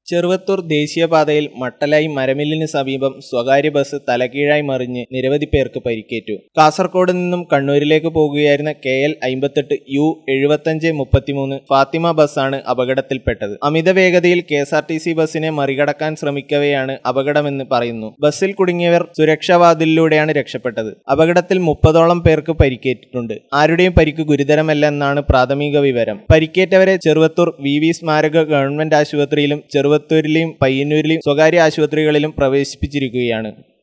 ചെറുവത്തൂർ ദേശീയപാതയിൽ മട്ടലായി മരമില്ലിന് സമീപം സ്വകാര്യ ബസ് തലകീഴായി മറിഞ്ഞ് നിരവധി പേർക്ക് പരിക്കേറ്റു കാസർഗോഡ് നിന്നും കണ്ണൂരിലേക്ക് പോകുകയായിരുന്ന കെ എൽ അമ്പത്തെട്ട് യു എഴുപത്തഞ്ച് മുപ്പത്തിമൂന്ന് ഫാത്തിമ ബസ്സാണ് അപകടത്തിൽപ്പെട്ടത് അമിത വേഗതയിൽ K S R T C ബസ്സിനെ മറികടക്കാൻ ശ്രമിക്കവെയാണ് അപകടമെന്ന് പറയുന്നു ബസ്സിൽ കുടുങ്ങിയവർ സുരക്ഷാവാതിലൂടെയാണ് രക്ഷപ്പെട്ടത് അപകടത്തിൽ മുപ്പതോളം പേർക്ക് പരിക്കേറ്റിട്ടുണ്ട് ആരുടെയും പരിക്ക് ഗുരുതരമല്ലെന്നാണ് പ്രാഥമിക വിവരം പരിക്കേറ്റവരെ ചെറുവത്തൂർ വി വി സ്മാരക ഗവൺമെന്റ് ആശുപത്രിയിലും ചെറുവത്തൂരിലെയും പയ്യന്നൂരിലെയും സ്വകാര്യ ആശുപത്രികളിലും പ്രവേശിപ്പിച്ചിരിക്കുകയാണ്